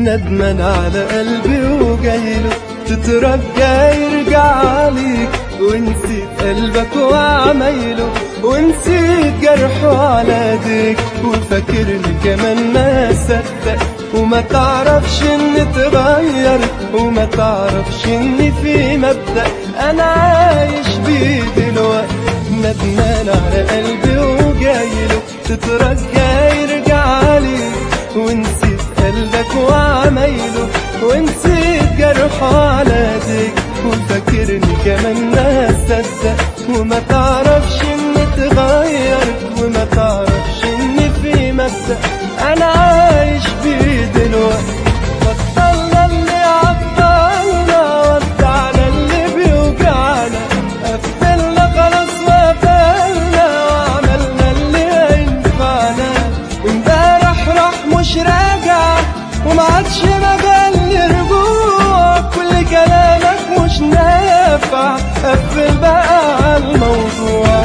ندمان على قلبي وجايله تترجى يرجع ليك ونسيت قلبك وعمايله ونسيت جرحه على ايديك وفاكرني كمان ما صدق وما تعرفش اني اتغيرت وما تعرفش اني في مبدأ انا عايش بيه دلوقتي ندمان على قلبي وجايله تترجى يرجع لي ونسيت قلبك وعمايله ونسيت جرحه على ايديك وفاكرني كمان ما صدق وما تعرفش اني اتغيرت وما تعرفش اني في مبدأ انا عايش بيه دلوقتي بطلنا اللي عطلنا ودعنا اللي بيوجعنا قفلنا خلاص وقفلنا وعملنا اللي هينفعنا امبارح راح مش راجع وما عادش مجال لرجوع كل كلامك مش نافع قفل بقى على الموضوع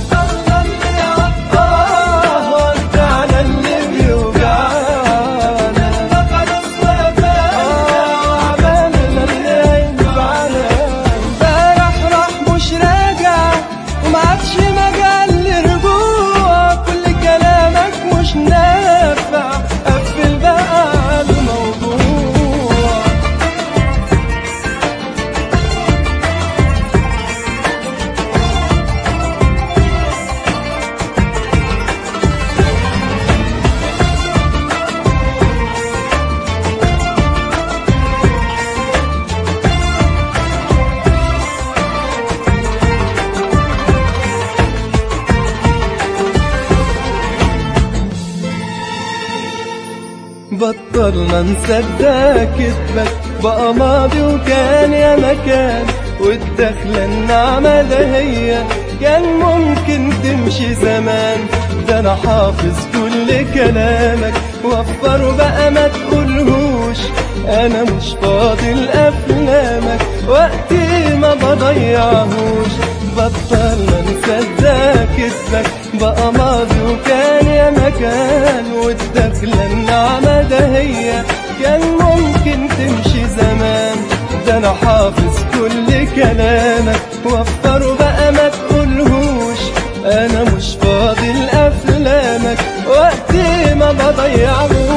آه، ودعنا اللي بيوجعنا آه، عملنا اللي هينفعنا امبارح راح مش راجع وما عادش مجال لرجوع كل كلامك مش نافع قفل بقى على الموضوع بطلنا نصدق كذبك بقى ماضي وكان يا مكان والدخلة النعمة ده هي كان ممكن تمشي زمان ده انا حافظ كل كلامك وفره بقى ما تقولهوش انا مش فاضي لافلامك وقتي ما بضيعهوش بطلنا نصدق كذبك بقى ماضي وكان يا مكان والدخلة النعمة ده هي كان ممكن تمشي زمان ده انا حافظ كل كلامك وفره بقى ما تقولهوش انا مش فاضي لافلامك وقتي ما بضيعهوش